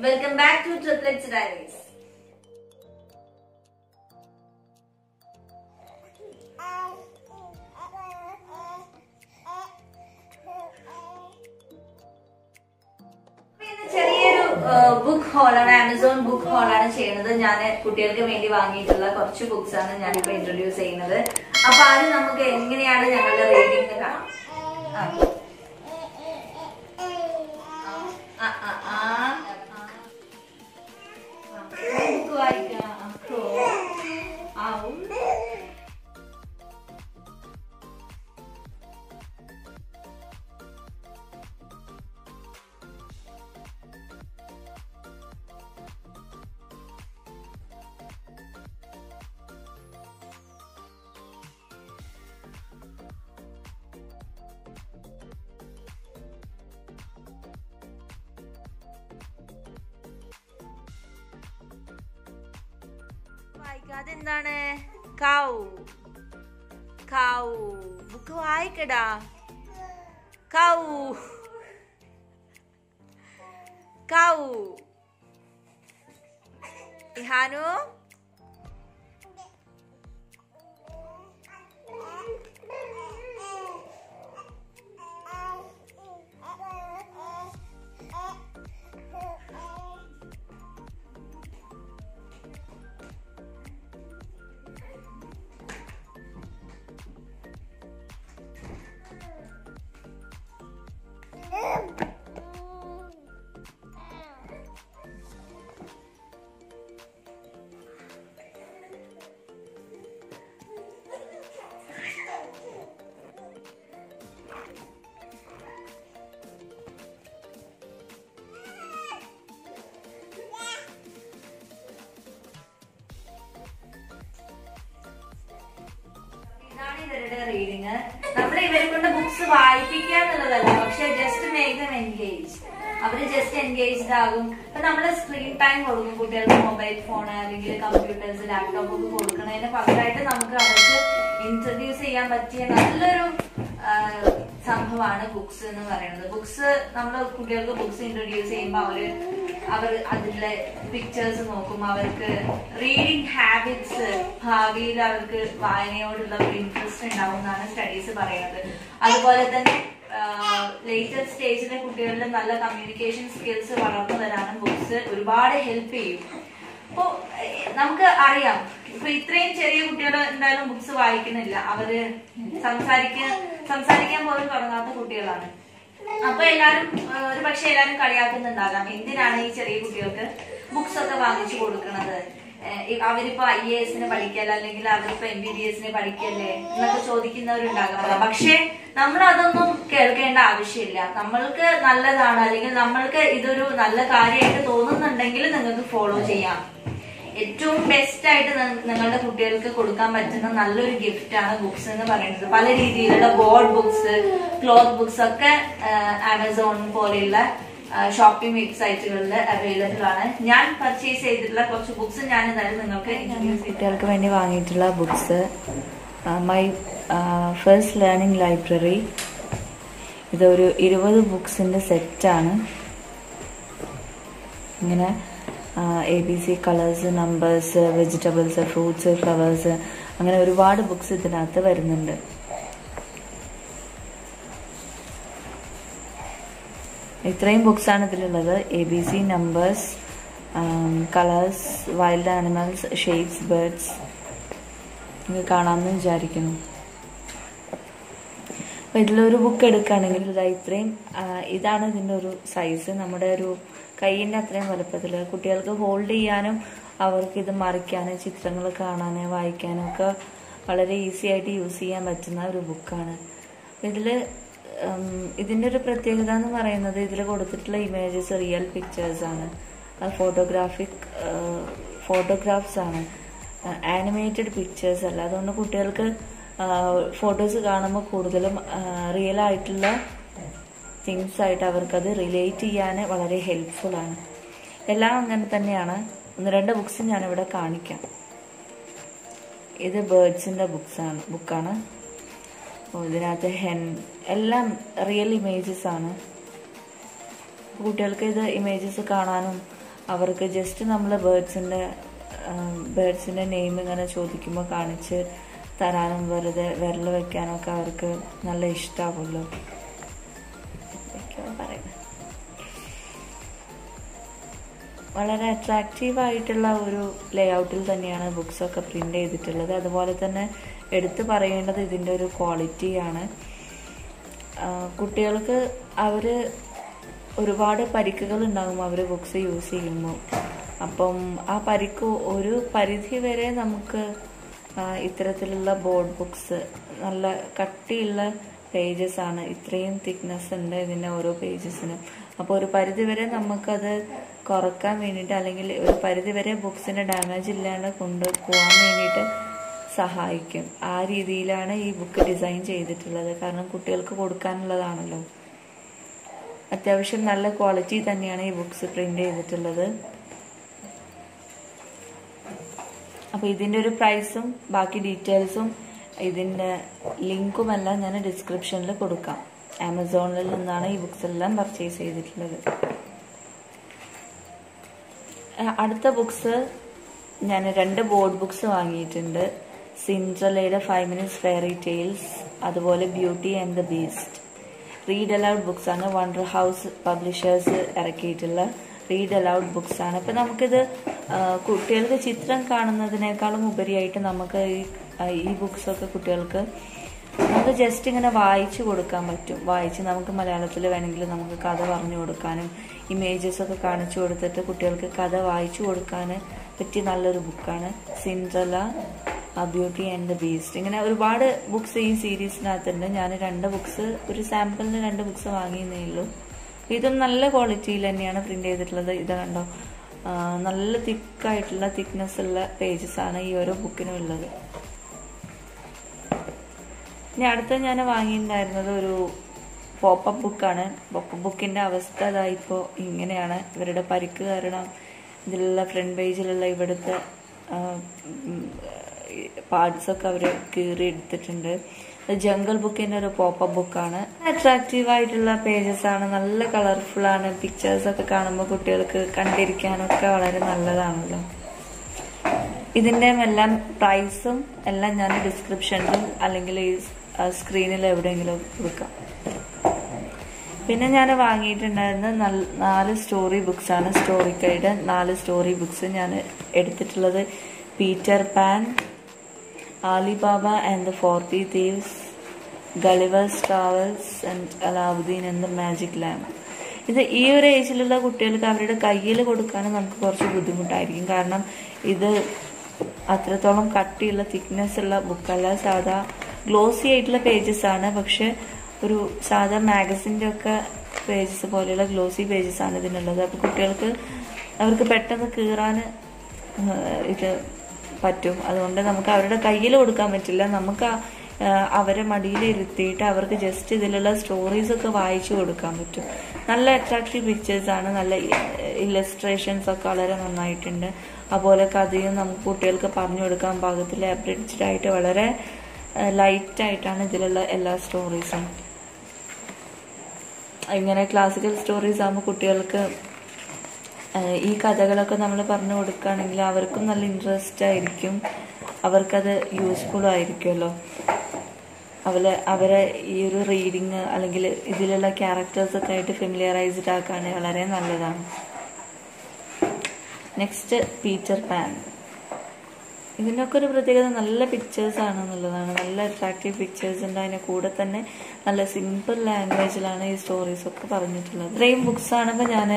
Welcome back to triplets diaries ഇന്ന് ചെറിയൊരു book ഹോളാണ് ആമസോൺ ബുക്ക് ഹോളാണ് ചെയ്യുന്നത് ഞാൻ കുട്ടികൾക്ക് വേണ്ടി വാങ്ങിയിട്ടുള്ള കുറച്ച് ബുക്സ് ആണ് ഞാനിപ്പോ ഇൻട്രൊഡ്യൂസ് ചെയ്യുന്നത് അപ്പൊ ആദ്യം നമുക്ക് എങ്ങനെയാണ് ഞങ്ങളുടെ റീഡിംഗ് കാണാം ആ. ആ, ആ, ആ. ബുക്ക് വായിക്കാം ആ, ക്രോ. ആവും. വായിക്കാം അതെന്താണ് കൗ കൗ ബുക്ക് വായിക്കടാ കൗ കൗ ഇഹാനു ഇതാണ് ഇവരുടെ റീഡിങ് നമ്മൾ ഇവരെ കൊണ്ട് ബുക്സ് വായിപ്പിക്കുക എന്നുള്ളതല്ല പക്ഷെ ജസ്റ്റ് മേക്ക് ദം എൻഗേജ് അവര് ജസ്റ്റ് എൻഗേജ്ഡ് ആകും ഇപ്പൊ നമ്മള് സ്ക്രീൻ ടൈം കൊടുക്കും കുട്ടികൾക്ക് മൊബൈൽ ഫോൺ അല്ലെങ്കിൽ കമ്പ്യൂട്ടേഴ്സ് ലാപ്ടോപ്പ് ഒക്കെ കൊടുക്കുന്നതിന് പകരമായിട്ട് നമുക്ക് അവർക്ക് ഇൻട്രൊഡ്യൂസ് ചെയ്യാൻ പറ്റിയ നല്ലൊരു ആ, സംഭവമാണ് ബുക്സ് എന്ന് പറയുന്നത് ബുക്സ് നമ്മൾ കുട്ടികൾക്ക് ബുക്സ് ഇൻട്രൊഡ്യൂസ് ചെയ്യുമ്പോൾ അവര് അവർ അതിലെ പിക്ചേഴ്സ് നോക്കും അവർക്ക് റീഡിങ് ഹാബിറ്റ്സ് ഭാവിയിൽ അവർക്ക് വായനയോടുള്ള ഒരു ഇൻട്രസ്റ്റ് ഉണ്ടാവും എന്നാണ് സ്റ്റഡീസ് പറയുന്നത് അതുപോലെ തന്നെ ലേറ്റർ സ്റ്റേജിലെ കുട്ടികളിൽ നല്ല കമ്മ്യൂണിക്കേഷൻ സ്കിൽസ് വളർന്നു വരാനും ബുക്സ് ഒരുപാട് ഹെൽപ്പ് ചെയ്യും അപ്പോ ഏഹ്, നമുക്ക് അറിയാം ഇപ്പൊ ഇത്രയും ചെറിയ കുട്ടികൾ എന്തായാലും ബുക്സ് വായിക്കുന്നില്ല അവര് സംസാരിക്കാൻ സംസാരിക്കാൻ പോലും തുടങ്ങാത്ത കുട്ടികളാണ് അപ്പൊ എല്ലാരും ഏഹ്, ഒരു പക്ഷെ എല്ലാരും കളിയാക്കുന്നുണ്ടാകാം എന്തിനാണ് ഈ ചെറിയ കുട്ടികൾക്ക് ബുക്സ് ഒക്കെ വാങ്ങിച്ചു കൊടുക്കുന്നത് ഏഹ്, ഈ അവരിപ്പോ ഐ എ എസിന് പഠിക്കല്ല അല്ലെങ്കിൽ അവരിപ്പോ എം ബി ബി എസിന് പഠിക്കല്ലേ എന്നൊക്കെ ചോദിക്കുന്നവരുണ്ടാകാം പക്ഷെ നമ്മൾ അതൊന്നും കേൾക്കേണ്ട ആവശ്യമില്ല നമ്മൾക്ക് നല്ലതാണ് അല്ലെങ്കിൽ നമ്മൾക്ക് ഇതൊരു നല്ല കാര്യമായിട്ട് തോന്നുന്നുണ്ടെങ്കിൽ നിങ്ങൾക്ക് ഫോളോ ചെയ്യാം ഏറ്റവും ബെസ്റ്റ് ആയിട്ട് നി- നിങ്ങളുടെ കുട്ടികൾക്ക് കൊടുക്കാൻ പറ്റുന്ന നല്ലൊരു ഗിഫ്റ്റ് ആണ് ബുക്സ് എന്ന് പറയുന്നത് പല രീതിയിലുള്ള ബോർഡ് ബുക്സ് ക്ലോത്ത് ബുക്സ് ഒക്കെ ആമസോൺ പോലെയുള്ള ഷോപ്പിംഗ് വെബ്സൈറ്റുകളിൽ അവൈലബിൾ ആണ് ഞാൻ പർച്ചേസ് ചെയ്തിട്ടുള്ള കുറച്ച് ബുക്സ് ഞാൻ എന്തായാലും നിങ്ങൾക്ക് introduce ചെയ്യാം. കുട്ടികൾക്ക് വേണ്ടി വാങ്ങിയിട്ടുള്ള books my first learning library ഇതൊരു ഇരുപത് ബുക്സിൻ്റെ സെറ്റാണ് ഇങ്ങനെ A B C colours numbers vegetables fruits flowers അങ്ങനെ ഒരുപാട് ബുക്സ് ഇതിനകത്ത് വരുന്നുണ്ട് ഇത്രയും ബുക്സാണ് ഇതിലുള്ളത് A B C numbers colours wild animals shapes birds നിങ്ങൾക്ക് കാണാമെന്ന് വിചാരിക്കുന്നു അപ്പൊ ഇതിലൊരു ബുക്ക് എടുക്കുകയാണെങ്കിൽ ഇതാ ഇത്രയും ആ, ഇതാണ് ഇതിന്റെ ഒരു സൈസ് നമ്മുടെ ഒരു കൈയിന്റെ അത്രയും വലുപ്പത്തിൽ കുട്ടികൾക്ക് ഹോൾഡ് ചെയ്യാനും അവർക്ക് ഇത് മറിക്കാനും ചിത്രങ്ങൾ കാണാനും വായിക്കാനും ഒക്കെ വളരെ ഈസി ആയിട്ട് യൂസ് ചെയ്യാൻ പറ്റുന്ന ഒരു ബുക്കാണ് ഇതില് ഉം, ഇതിന്റെ ഒരു പ്രത്യേകത എന്ന് പറയുന്നത് ഇതിൽ കൊടുത്തിട്ടുള്ള ഇമേജസ് റിയൽ പിക്ചേഴ്സ് ആണ് ഫോട്ടോഗ്രാഫിക് ഫോട്ടോഗ്രാഫ്സ് ആണ് ആനിമേറ്റഡ് പിക്ചേഴ്സ് അല്ല അതുകൊണ്ട് കുട്ടികൾക്ക് ഫോട്ടോസ് കാണുമ്പോൾ കൂടുതലും റിയൽ ആയിട്ടുള്ള തിങ്സ് ആയിട്ട് അവർക്കത് റിലേറ്റ് ചെയ്യാൻ വളരെ ഹെൽപ്ഫുൾ ആണ് എല്ലാം അങ്ങനെ തന്നെയാണ് ഒന്ന് രണ്ട് ബുക്സ് ഞാനിവിടെ കാണിക്കാം ഇത് ബേർഡ്സിന്റെ ബുക്സ് ആണ് ബുക്കാണ് അപ്പോൾ ഇതിനകത്ത് ഹെൻ എല്ലാം റിയൽ ഇമേജസ് ആണ് കുട്ടികൾക്ക് ഇത് ഇമേജസ് കാണാനും അവർക്ക് ജസ്റ്റ് നമ്മൾ ബേർഡ്സിൻ്റെ ബേർഡ്സിൻ്റെ നെയിം ഇങ്ങനെ ചോദിക്കുമ്പോൾ കാണിച്ച് തരാനും വെറുതെ വിരൽ വെക്കാനൊക്കെ അവർക്ക് നല്ല ഇഷ്ടമാവുമല്ലോ ഇതൊക്കെയാണ് പറയുന്നത് വളരെ അട്രാക്റ്റീവ് ആയിട്ടുള്ള ഒരു ലേഔട്ടിൽ തന്നെയാണ് ബുക്സ് ഒക്കെ പ്രിന്റ് ചെയ്തിട്ടുള്ളത് അതുപോലെ തന്നെ എടുത്തു പറയേണ്ടത് ഇതിൻ്റെ ഒരു ക്വാളിറ്റിയാണ് കുട്ടികൾക്ക് അവർ ഒരുപാട് പരിക്കുകൾ ഉണ്ടാകും അവർ ബുക്സ് യൂസ് ചെയ്യുമ്പോൾ അപ്പം ആ പരിക്ക് ഒരു പരിധി വരെ നമുക്ക് ആ, ഇത്തരത്തിലുള്ള ബോർഡ് ബുക്സ് നല്ല കട്ടിയുള്ള പേജസ് ആണ് ഇത്രയും തിക്നെസ് ഉണ്ട് ഇതിൻ്റെ ഓരോ പേജസിനും അപ്പോൾ ഒരു പരിധി വരെ നമുക്കത് കുറക്കാൻ വേണ്ടിയിട്ട് അല്ലെങ്കിൽ ഒരു പരിധി വരെ ബുക്സിന് ഡാമേജ് ഇല്ലാണ്ട് കൊണ്ട് പോകാൻ വേണ്ടിയിട്ട് സഹായിക്കും ആ രീതിയിലാണ് ഈ ബുക്ക് ഡിസൈൻ ചെയ്തിട്ടുള്ളത് കാരണം കുട്ടികൾക്ക് കൊടുക്കാനുള്ളതാണല്ലോ അത്യാവശ്യം നല്ല ക്വാളിറ്റി തന്നെയാണ് ഈ ബുക്സ് പ്രിന്റ് ചെയ്തിട്ടുള്ളത് അപ്പോൾ ഇതിൻ്റെ ഒരു പ്രൈസും ബാക്കി ഡീറ്റെയിൽസും ഇതിൻ്റെ ലിങ്കുമെല്ലാം ഞാൻ ഡിസ്ക്രിപ്ഷനിൽ കൊടുക്കാം ആമസോണിൽ നിന്നാണ് ഈ ബുക്സ് എല്ലാം പർച്ചേസ് ചെയ്തിട്ടുള്ളത് അഹ് അടുത്ത ബുക്സ് ഞാൻ രണ്ട് ബോർഡ് ബുക്സ് വാങ്ങിയിട്ടുണ്ട് സിൻഡ്രലയുടെ ഫൈവ് മിനിറ്റ്സ് ഫെയറി ടെയിൽസ് അതുപോലെ beauty and the beast read aloud books ആണ് വണ്ടർ ഹൗസ് പബ്ലിഷേഴ്സ് ഇറക്കിയിട്ടുള്ള റീഡ് അലൗഡ് ബുക്സ് ആണ് ഇപ്പം നമുക്കിത് ആ, കുട്ടികൾക്ക് ചിത്രം കാണുന്നതിനേക്കാളും ഉപരിയായിട്ട് നമുക്ക് ഈ ആ, ഈ ബുക്സ് ഒക്കെ കുട്ടികൾക്ക് നമുക്ക് ജസ്റ്റ് ഇങ്ങനെ വായിച്ചു കൊടുക്കാൻ പറ്റും വായിച്ച് നമുക്ക് മലയാളത്തിൽ വേണമെങ്കിൽ നമുക്ക് കഥ പറഞ്ഞു കൊടുക്കാനും ഇമേജസ് ഒക്കെ കാണിച്ചു കൊടുത്തിട്ട് കുട്ടികൾക്ക് കഥ വായിച്ചു കൊടുക്കാൻ പറ്റിയ നല്ലൊരു ബുക്കാണ് Cinderella beauty and the beast ഇങ്ങനെ ഒരുപാട് ബുക്സ് ഈ സീരീസിനകത്തുണ്ട് ഞാൻ രണ്ട് ബുക്സ് ഒരു സാമ്പിളിന് രണ്ട് ബുക്സ് വാങ്ങിയെന്നേ ഉള്ളൂ ഇതും നല്ല ക്വാളിറ്റിയിൽ തന്നെയാണ് പ്രിന്റ് ചെയ്തിട്ടുള്ളത് ഇത് കണ്ടോ ആ, നല്ല തിക്കായിട്ടുള്ള തിക്നെസ് ഉള്ള പേജസ് ആണ് ഈ ഓരോ ബുക്കിനും ഉള്ളത് ഇനി അടുത്ത ഞാൻ വാങ്ങിയിട്ടുണ്ടായിരുന്നത് ഒരു പോപ്പപ്പ് ബുക്കാണ് പോപ്പപ്പ് ബുക്കിന്റെ അവസ്ഥ അതാ ഇപ്പോൾ ഇങ്ങനെയാണ് ഇവരുടെ പരിക്ക് കാരണം ഇതിലുള്ള ഫ്രണ്ട് പേജിലുള്ള ഇവിടുത്തെ പാർട്സ് ഒക്കെ അവർ കീറി എടുത്തിട്ടുണ്ട് ജംഗിൾ ബുക്കിന്റെ ഒരു പോപ്പപ്പ് ബുക്കാണ് അട്രാക്റ്റീവ് ആയിട്ടുള്ള പേജസ് ആണ് നല്ല കളർഫുൾ ആണ് പിക്ചേഴ്സ് ഒക്കെ കാണുമ്പോൾ കുട്ടികൾക്ക് കണ്ടിരിക്കാനൊക്കെ വളരെ നല്ലതാണല്ലോ ഇതിന്റെ എല്ലാം പ്രൈസും എല്ലാം ഞാൻ ഡിസ്ക്രിപ്ഷനിലും അല്ലെങ്കിൽ ഈ സ്ക്രീനിൽ എവിടെയെങ്കിലും കൊടുക്കാം പിന്നെ ഞാൻ വാങ്ങിയിട്ടുണ്ടായിരുന്ന നൽ- നാല് സ്റ്റോറി ബുക്സ് ആണ് സ്റ്റോറിക്കയുടെ നാല് സ്റ്റോറി ബുക്സ് ഞാൻ എടുത്തിട്ടുള്ളത് Peter Pan Ali Baba and the forty thieves Gulliver's travels and Alauddin and the magic lamp ഇത് ഈ ഒരു ഏജിലുള്ള കുട്ടികൾക്ക് അവരുടെ കയ്യിൽ കൊടുക്കാൻ നമുക്ക് കുറച്ച് ബുദ്ധിമുട്ടായിരിക്കും കാരണം ഇത് അത്രത്തോളം കട്ടിയുള്ള തിക്നെസ് ഉള്ള ബുക്കല്ല സാധാ ഗ്ലോസി ആയിട്ടുള്ള പേജസ് ആണ് പക്ഷെ ഒരു സാധാ മാഗസിൻ്റെ ഒക്കെ പേജസ് പോലെയുള്ള ഗ്ലോസി പേജസ് ആണ് ഇതിനുള്ളത് അപ്പോൾ കുട്ടികൾക്ക് അവർക്ക് പെട്ടെന്ന് കീറാൻ ഇത് പറ്റും അതുകൊണ്ട് നമുക്ക് അവരുടെ കയ്യിൽ കൊടുക്കാൻ പറ്റില്ല നമുക്ക് ആ, ആ, അവരെ മടിയിൽ ഇരുത്തിയിട്ട് അവർക്ക് ജസ്റ്റ് ഇതിലുള്ള സ്റ്റോറീസ് ഒക്കെ വായിച്ചു കൊടുക്കാൻ പറ്റും നല്ല അട്രാക്റ്റീവ് പിക്ചേഴ്സ് ആണ് നല്ല ഇല്ലസ്ട്രേഷൻസ് ഒക്കെ വളരെ നന്നായിട്ടുണ്ട് അതുപോലെ കഥയും നമുക്ക് കുട്ടികൾക്ക് പറഞ്ഞു കൊടുക്കാൻ പാകത്തിൽ അബ്രിഡ്ജ്ഡ് ആയിട്ട് വളരെ ലൈറ്റ് ആയിട്ടാണ് ഇതിലുള്ള എല്ലാ സ്റ്റോറീസും ഇങ്ങനെ ക്ലാസിക്കൽ സ്റ്റോറീസ് ആകുമ്പോൾ കുട്ടികൾക്ക് ഏഹ് ഈ കഥകളൊക്കെ നമ്മൾ പറഞ്ഞു കൊടുക്കുകയാണെങ്കിൽ അവർക്കും നല്ല ഇൻട്രസ്റ്റ് ആയിരിക്കും അവർക്കത് യൂസ്ഫുൾ ആയിരിക്കുമല്ലോ അവരെ അവരെ ഈ ഒരു റീഡിങ് അല്ലെങ്കിൽ ഇതിലുള്ള ക്യാരക്ടേഴ്സ് ഒക്കെ ആയിട്ട് ഫെമിലിയറൈസ്ഡ് ആക്കാൻ വളരെ നല്ലതാണ് നെക്സ്റ്റ് പീറ്റർ പാൻ ഇതിനൊക്കെ ഒരു പ്രത്യേകത നല്ല പിക്ചേഴ്സ് ആണ് എന്നുള്ളതാണ് നല്ല അട്രാക്റ്റീവ് പിക്ചേഴ്സ് ഉണ്ട് അതിന്റെ കൂടെ തന്നെ നല്ല സിമ്പിൾ ലാംഗ്വേജിലാണ് ഈ സ്റ്റോറീസ് ഒക്കെ പറഞ്ഞിട്ടുള്ളത് ഇത്രയും ബുക്സ് ആണ് ഇപ്പൊ ഞാൻ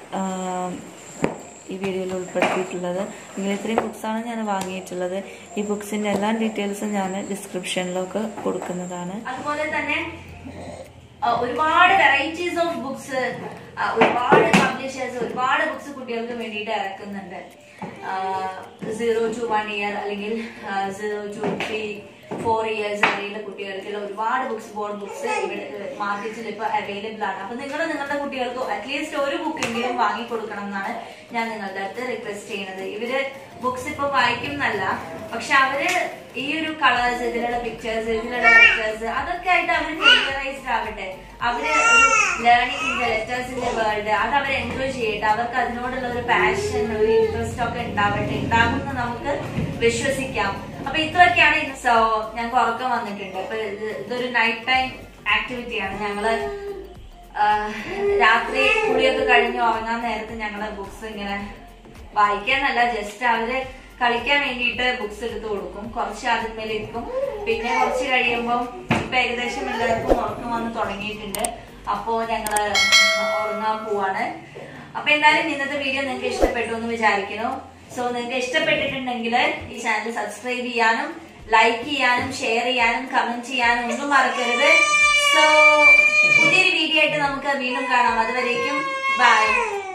ഈ വീഡിയോയിൽ ഉൾപ്പെടുത്തിയിട്ടുള്ളത് എങ്കിൽ ഇത്രയും ബുക്സ് ആണ് ഞാൻ വാങ്ങിയിട്ടുള്ളത് ഈ ബുക്സിന്റെ എല്ലാ ഡീറ്റെയിൽസും ഞാൻ ഡിസ്ക്രിപ്ഷനിലൊക്കെ കൊടുക്കുന്നതാണ് അതുപോലെ തന്നെ ആ, ഒരുപാട് വെറൈറ്റീസ് ഓഫ് ബുക്സ് ഒരുപാട് പബ്ലിഷേഴ്സ് ഒരുപാട് ബുക്സ് കുട്ടികൾക്ക് വേണ്ടിയിട്ട് ഇറക്കുന്നുണ്ട് സീറോ ടു വൺ ഇയർ അല്ലെങ്കിൽ zero to three four years വരെയുള്ള കുട്ടികൾക്കുള്ള ഒരുപാട് ബുക്സ് ബോർഡ് ബുക്സ് ഇവിടെ മാർക്കറ്റിൽ ഇപ്പൊ അവൈലബിൾ ആണ് അപ്പൊ നിങ്ങൾ നിങ്ങളുടെ കുട്ടികൾക്ക് അറ്റ്ലീസ്റ്റ് ഒരു ബുക്ക് എങ്കിലും വാങ്ങി കൊടുക്കണം എന്നാണ് ഞാൻ നിങ്ങളുടെ അടുത്ത് റിക്വസ്റ്റ് ചെയ്യുന്നത് ഇവര് ബുക്സ് ഇപ്പൊ വായിക്കുന്നല്ല പക്ഷെ അവര് ഈ ഒരു കളേഴ്സ് ഇതിലുള്ള പിക്ചേഴ്സ് ഇതിലുള്ള ലെറ്റേഴ്സ് അതൊക്കെ ആയിട്ട് അവർ ഫെമിലറൈസ്ഡ് ആവട്ടെ അവര് ഒരു ലേണിംഗിന്റെ ലെറ്റേഴ്സിന്റെ വേൾഡ് അത് അവർ എൻജോയ് ചെയ്യട്ടെ അവർക്ക് അതിനോടുള്ള ഒരു പാഷൻ ഒരു ഇൻട്രസ്റ്റ് ഒക്കെ ഉണ്ടാവട്ടെ ഉണ്ടാകുമെന്ന് നമുക്ക് വിശ്വസിക്കാം അപ്പൊ ഇത്രയൊക്കെയാണ് ഇന്ന് സോ ഞങ്ങൾക്ക് ഉറക്കം വന്നിട്ടുണ്ട് അപ്പൊ ഇത് ഇതൊരു നൈറ്റ് ടൈം ആക്ടിവിറ്റിയാണ് ഞങ്ങള് ആഹ്, രാത്രി കുളിയൊക്കെ കഴിഞ്ഞ് ഉറങ്ങാൻ നേരത്ത് ഞങ്ങള് ബുക്സ് ഇങ്ങനെ വായിക്കാനല്ല ജസ്റ്റ് അവര് കളിക്കാൻ വേണ്ടിയിട്ട് ബുക്സ് എടുത്ത് കൊടുക്കും കുറച്ച് അതിന്മേലിരിക്കും പിന്നെ കുറച്ച് കഴിയുമ്പോൾ ഇപ്പൊ ഏകദേശം എല്ലാവർക്കും ഉറക്കം വന്ന് തുടങ്ങിയിട്ടുണ്ട് അപ്പോ ഞങ്ങള് ഉറങ്ങാൻ പോവാണ് അപ്പൊ എന്തായാലും ഇന്നത്തെ വീഡിയോ നിങ്ങൾക്ക് ഇഷ്ടപ്പെട്ടു എന്ന് വിചാരിക്കുന്നു സോ നിങ്ങൾക്ക് ഇഷ്ടപ്പെട്ടിട്ടുണ്ടെങ്കിൽ ഈ ചാനൽ സബ്സ്ക്രൈബ് ചെയ്യാനും ലൈക്ക് ചെയ്യാനും ഷെയർ ചെയ്യാനും കമന്റ് ചെയ്യാനും ഒന്നും മറക്കരുത് സോ പുതിയൊരു വീഡിയോ ആയിട്ട് നമുക്ക് വീണ്ടും കാണാം അതുവരേക്കും ബൈ